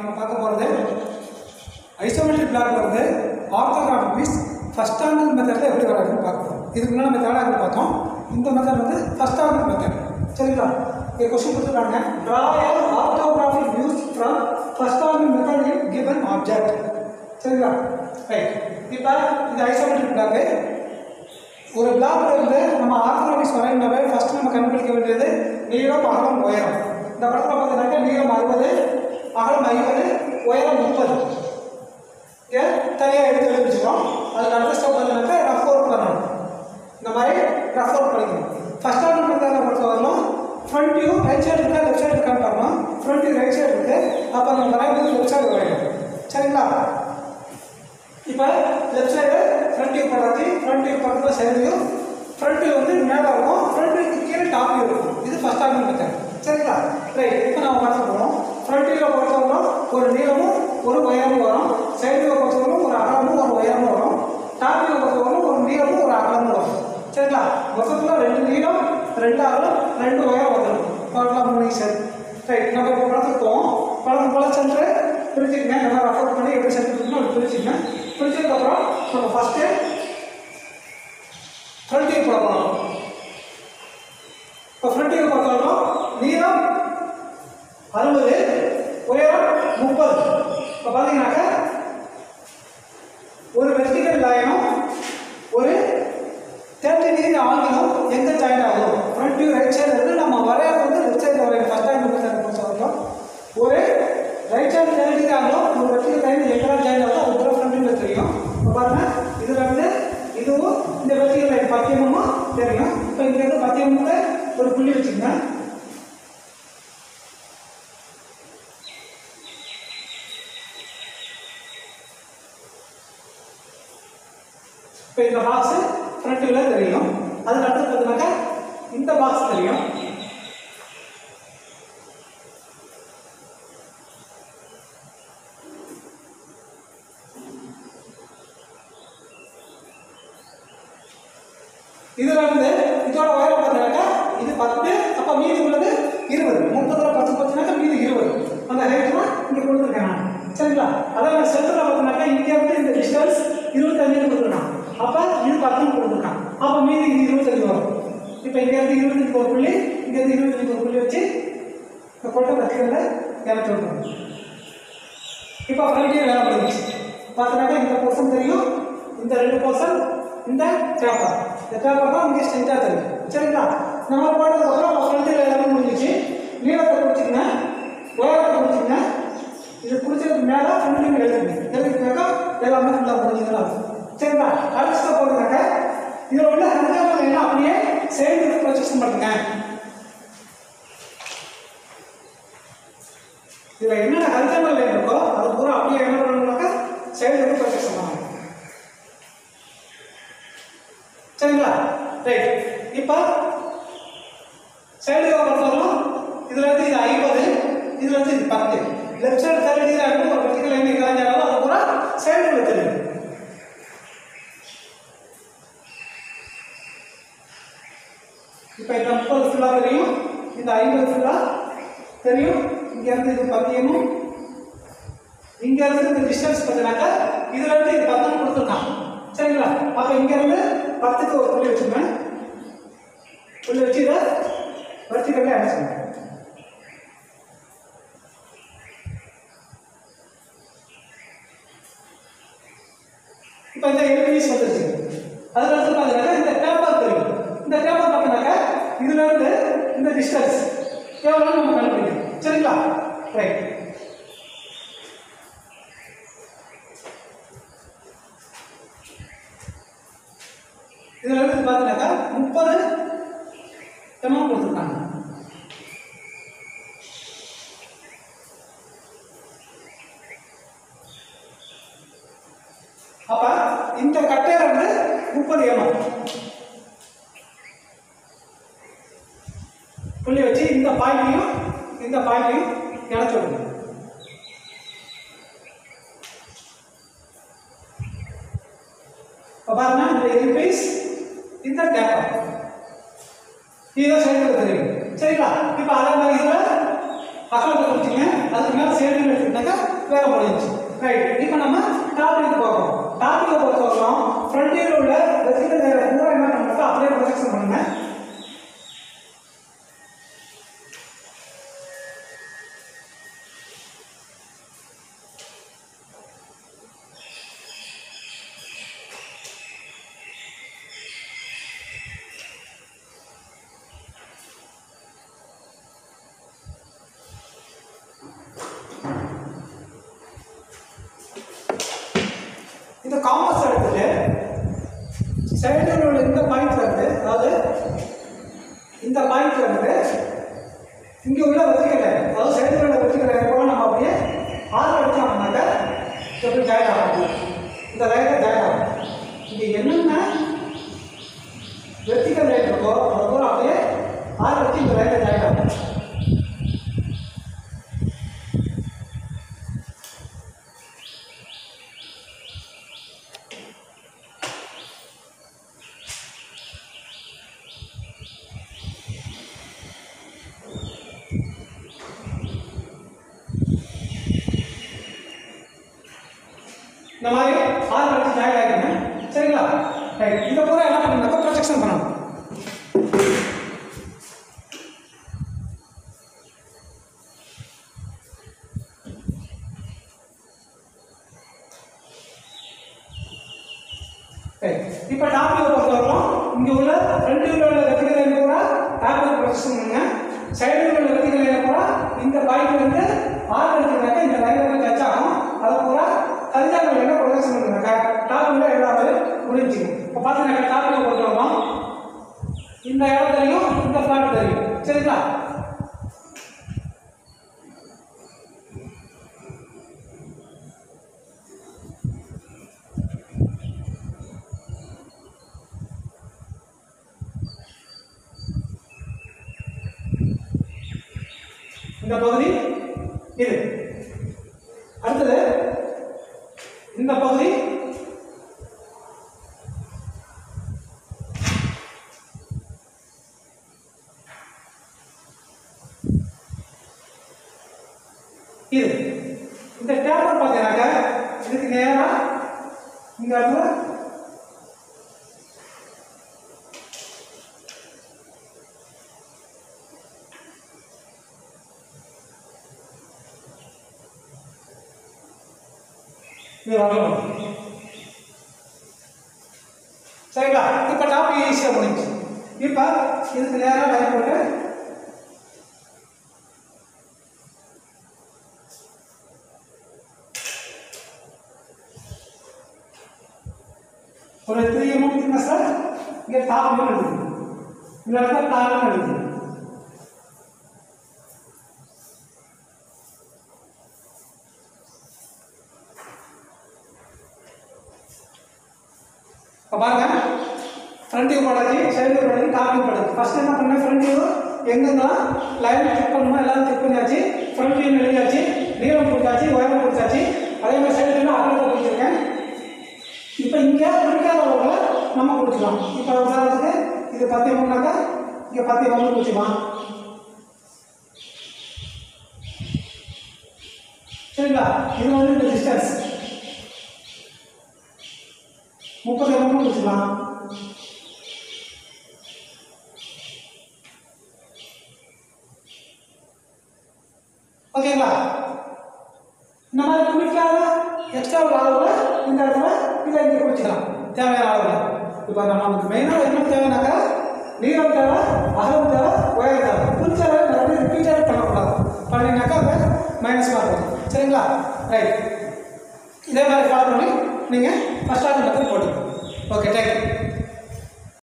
நம்ம பார்க்க போகிறது ஐசோமெட்ரிக் பிளாக்ல வந்து ஆர்த்தோகிராஃபிக் மீன்ஸ் ஃபர்ஸ்ட் ஆங்கிள் மெத்தடில் எப்படி வராதுன்னு பார்க்க போகிறோம் இதுக்கு முன்னாடி நம்ம தேர்ட் ஆங்கிள் பார்த்தோம் இந்த மெத்தட் வந்து ஃபர்ஸ்ட் ஆங்கிள் மெத்தட் சரிங்களா இங்கே கொஸ்டின் கொடுத்துருக்காங்க draw orthographic views from first angle method in given object சரிங்களா ரைட் இப்போ இந்த ஐசோமெட்ரிக் பிளாக்கு ஒரு பிளாக்ல இருந்து நம்ம ஆர்த்தோகிராஃபிக்ஸ் வரையினாவே ஃபர்ஸ்ட் நம்ம கண்டுபிடிக்க வேண்டியது நீளம் அகலம் உயரம் இந்த படத்தில் பார்த்தீங்கன்னாக்கா நீளம் அறுபது அகலம் ஐம்பது உயரம் முப்பது இங்கே தனியாக எடுத்து எழுதிச்சிடும் அதுக்கு அடுத்த ஸ்டெப் பார்த்தீங்கன்னாக்கா ரஃப் ஒர்க் பண்ணணும் இந்த மாதிரி ரஃப் ஒர்க் பண்ணிக்கணும் ஃபர்ஸ்ட் ஆர்டர் மெத்தடில் பொறுத்த வரலாம் ஃப்ரண்ட் வியூ ரைட் சைடு இருக்கா லெஃப்ட் சைடு இருக்கான்னு பார்க்கணும் ஃப்ரண்ட் வியூ ரைட் சைடு இருக்கு அப்போ நம்ம வரையும் லெஃப்ட் சைடு வரையணும் சரிங்களா இப்போ லெஃப்ட் சைடு ஃப்ரண்ட் வியூ படாச்சு ஃப்ரண்ட் வியூ பக்கத்தில் சைடு வியூ ஃப்ரண்ட் வியூ வந்து மேலே இருக்கும் ஃப்ரண்ட் வியூக்கு கீழே டாப் வியூ இருக்கும் இது ஃபர்ஸ்ட் ஆர்டர் மெத்தட் சரிங்களா ரைட் இப்போ நம்ம பார்க்க போகிறோம் ஃப்ரண்ட் வியூவில் பொறுத்தவரைக்கும் ஒரு நீளமும் ஒரு உயரமும் வரும் சைடு வியூவை பொறுத்தவரைக்கும் ஒரு அகலமும் ஒரு உயரமும் வரும் டாப் வியூவை பொறுத்தவரைக்கும் ஒரு நீளமும் ஒரு அகலமும் வரும் சரிங்களா மொத்தத்தில் ரெண்டு நீளம் ரெண்டு அகலம் ரெண்டு உயரம் வந்துடும் பார்க்கலாம் மூணு சரி ரைட் நம்ம இப்போ படத்துக்கு போவோம் படம் போல சென்று பிரிச்சுக்கங்க நல்லா ரெஃபர் பண்ணி எப்படி சென்று பிரிக்கணும் அப்படி பிரிச்சுக்கங்க பிரிச்சதுக்கப்புறம் நம்ம ஃபஸ்ட்டு ஃப்ரண்ட் வியூ போட போகிறோம் இப்போ ஃப்ரண்ட் வியூ பார்த்தாலும் நீளம் அறுபது உயரம் முப்பது இப்போ பார்த்தீங்கன்னாக்கா ஒரு வெர்டிகல் லைனும் ஒரு தேர்ட்டி டிகிரி ஆங்கிலும் எங்கே ஜாயின் ஆகும் ஃப்ரண்ட் வியூ ரைட் சைடு இருந்து நம்ம வரையறது வந்து லெஃப்ட் சைடில் வரையும் ஃபஸ்ட் டைம் மெத்தட் பொறுத்த வரைக்கும் ஒரு ரைட் சைடு தேர்ட்டி டிகிரி ஆகும் ஒரு வெர்டிகல் லைன் எங்கே ஜாயின் ஆகும் அது கூட ஃப்ரண்ட் வியூவில் தெரியும் இப்போ பாருங்க இதில் வந்து இதுவும் இந்த வெர்டிகல் லைன் பத்தியமும் தெரியும் இப்போ இங்கேருந்து பத்தியமுக்கு ஒரு புள்ளி வச்சுக்கங்க இப்போ இந்த பாக்ஸ் ஃப்ரண்ட் வியூவில் தெரியும் அதுக்கு அடுத்து பார்த்தீங்கன்னாக்கா இந்த பாக்ஸ் தெரியும் இதுல இருந்து இதோட உயரம் பார்த்தீங்கன்னாக்கா இது பத்து அப்போ மீதி உள்ளது இருபது முப்பதுல பத்து பத்துனாக்கா மீதி இருபது அந்த ஹைட்லாம் இங்கே கொடுத்துருக்கேன் நான் சரிங்களா அதாவது சென்டரில் பார்த்தீங்கன்னாக்கா இங்கே இருந்து இந்த டிஸ்டன்ஸ் இருபத்தஞ்சு கொடுத்துருக்கான் அப்போ இது பத்துன்னு கொடுத்துருக்கான் அப்போ மீதி இது இருபத்தஞ்சு வரும் இப்போ இங்கேருந்து இருபத்தஞ்சு ஒரு புள்ளி இங்கேருந்து இருபத்தஞ்சு ஒரு புள்ளி வச்சு இந்த கொட்டை வச்சுக்கிறத இறச்சி விட்டுருவோம் இப்போ ஃப்ரண்ட்லேயே வேலை முடிஞ்சிச்சு பார்த்தீங்கன்னாக்கா இந்த போர்ஷன் தெரியும் இந்த ரெண்டு போர்ஷன் இந்த பேப்பர் இந்த பேப்பர் தான் இங்கே ஸ்ட்ரென்த்தாக தெரியும் சரிங்களா நம்ம போட்டதுக்கப்புறம் நம்ம ஃப்ரண்ட்டில் எல்லாமே முடிஞ்சிச்சு நீளத்தை பிடிச்சிக்கங்க உயரத்தை பிடிச்சிக்கங்க இது பிடிச்சதுக்கு மேலே ஃப்ரண்ட்லையும் எழுதுங்க எழுதினாக்கா எல்லாமே ஃபுல்லாக முடிஞ்சுக்கலாம் சரிங்களா அடுத்த ஸ்டெப் போட்டுனாக்கா இதில் உள்ள ஹரிதாமல் என்ன அப்படியே சைடு ப்ரொஜெக்ஷன் பண்ணுங்க இதில் என்னென்ன ஹரிதாமல் லைன் இருக்கோ அது பூரா அப்படியே என்ன பண்ணணும்னாக்கா சைடு வந்து ப்ரொஜெக்ஷன் பண்ணணும் சரிங்களா ரைட் இப்போ சைடு பொறுத்தவரைக்கும் இதுல இருந்து இது ஐம்பது இதுல இருந்து இது பத்து லெஃப்ட் சைடு தேர்ட்டி டிகிரி ஆகும் ஒரு வெர்டிகல் லைன் கலைஞ்சாலும் அது பூரா சைடு தெரியும் இப்போ இந்த முப்பது ஃபுல்லாக தெரியும் இந்த ஐம்பது ஃபுல்லாக தெரியும் இங்க இருந்து இது பத்தியமும் இங்க இருந்து இந்த டிஸ்டன்ஸ் பார்த்தீங்கன்னாக்கா இதுல இருந்து இது பத்துன்னு கொடுத்துருக்கான் சரிங்களா அப்ப இங்க இருந்து பத்துக்கு ஒரு புள்ளி வச்சுங்க புள்ளி வச்சு இதை வச்சுக்கவே அடிச்சுங்க இப்போ இந்த எல்பிஎஸ் வந்துருச்சு அதுல இருந்து பார்த்தீங்கன்னா இந்த பேப்பர் தெரியும் இந்த பேப்பர் பார்த்தீங்கன்னாக்கா இதுல இருந்து இந்த டிஸ்டன்ஸ் எவ்வளோ நம்ம கண்டுபிடிக்கணும் சரிங்களா ரைட் இதுல இருந்து பார்த்தீங்கன்னாக்கா முப்பது எம்எம் கொடுத்துருக்காங்க அப்ப இந்த கட்டையில வந்து முப்பது எம்எம் புள்ளி வச்சு இந்த பாயிண்டையும் இந்த பாயிண்டையும் இணைச்சு விடுங்க இப்போ பாருங்க இந்த எல்பீஸ் இந்த டேப்பர் இதை சைடில் தெரியும் சரிங்களா இப்போ அதே மாதிரி இதில் அகலத்தை குறிச்சிங்க அதுக்கு மேலே சேர்ந்து எடுத்துக்கிட்டாக்கா வேலை முடிஞ்சிச்சு ரைட் இப்போ நம்ம டாபிக் போகிறோம் டாபிக்கை பொறுத்தவரைக்கும் ஃப்ரண்டில் உள்ள வெற்றிட நேரம் பூரா என்ன பண்ணுறோம் அப்படியே ப்ரொஜெக்ஷன் பண்ணுங்க இந்த காம்பஸ் எடுத்துட்டு சைடில் உள்ள இந்த பாயிண்ட்ல இருந்து அதாவது இந்த பாயிண்ட்ல இருந்து இங்க உள்ள வெற்றிக்கலை அதாவது சைடில் உள்ள வெற்றிக்கலை கூட நம்ம அப்படியே ஆறு அடிச்சோம்னாக்க எப்படி ஜாயின் ஆகும் இந்த லைனை ஜாயின் ஆகும் இங்க என்னென்ன வெர்டிகல் லைன் இருக்கோ அது கூட அப்படியே ஆறு அடிச்சு இந்த லைனை ஜாயின் ஆகும் இந்த மாதிரி ஆறு அடிச்சு ஜாயின் ஆகிடுங்க சரிங்களா ரைட் இந்த பூரா என்ன பண்ணணும்னாக்கா ப்ரொஜெக்ஷன் பண்ணணும் இப்போ டாபிக் பொறுத்தவரைக்கும் இங்கே உள்ள ஃப்ரண்ட் உள்ள வெற்றிகளை கூட டாபிக் ப்ரொஜெக்ஷன் பண்ணுங்க சைடு உள்ள வெற்றிகளை கூட இந்த பாயிண்ட்ல இருந்து ஆறு எடுத்துக்கிட்டாக்க இந்த லைனில் டச் ஆகும் அதை பூரா ஹரிஜானல் என்ன ப்ரொஜெக்ஷன் பண்ணுங்க டாபிக்ல எல்லாமே முடிஞ்சுக்கும் இப்போ பார்த்தீங்கன்னா டாபிக் பொறுத்தவரைக்கும் இந்த இடம் தெரியும் இந்த பிளாட் தெரியும் சரிங்களா இந்த பகுதி இது அடுத்தது இந்த பகுதி இது இந்த டேப்பர் பார்த்தீங்கன்னாக்கா இதுக்கு நேரா இங்க இடத்துல இது வரணும் சரிங்களா இப்போ டாபிக் ஈஸியாக முடிஞ்சு இப்போ இதுக்கு நேராக லைன் போட்டு ஒரு த்ரீ முடிச்சுங்க சார் இங்கே டாப் எழுதுது இந்த இடத்துல டாப் எழுதுது இப்போ பாருங்க ஃப்ரண்ட் வியூ படாச்சு சைடு வியூ படாச்சு டாப் வியூ படாச்சு ஃபர்ஸ்ட் என்ன பண்ணேன் ஃப்ரண்ட் வியூ எங்கெங்கெல்லாம் லைன் செக் பண்ணணுமோ எல்லாம் செக் பண்ணியாச்சு ஃப்ரண்ட் வியூ எழுதியாச்சு நீளம் கொடுத்தாச்சு உயரம் கொடுத்தாச்சு அதே மாதிரி சைடு வியூ அகலத்தை கொடுத்துருக்கேன் இப்போ இங்கே பிடிக்காத அளவில் நம்ம கொடுத்துக்கலாம் இப்போ உதாரணத்துக்கு இது பத்து எம்எம்னாக்கா இங்கே பத்து எம்எம் கொடுத்துக்கலாம் சரிங்களா இது வந்து இந்த டிஸ்டன்ஸ் முப்பது எம்எம் கொடுத்துக்கலாம் ஓகேங்களா இந்த மாதிரி குளிக்காத எக்ஸ்ட்ரா ஒரு அளவில் இந்த இடத்துல இதை இங்கே குளிச்சுக்கலாம் தேவையான அளவில் இப்போ நமக்கு மெயினாக என்ன தேவைனாக்கா நீளம் தேவை அகலம் தேவை உயரம் தேவை குளிச்ச அளவு நிறைய ரிப்பீட்டாக பண்ணக்கூடாது பண்ணினாக்கா அதை மைனஸ் மார்க் வரும் சரிங்களா ரைட் இதே மாதிரி ஃபாலோ பண்ணி நீங்கள் ஃபஸ்ட் ஆர்டர் மெத்தட் போட்டுக்கோங்க ஓகே தேங்க்யூ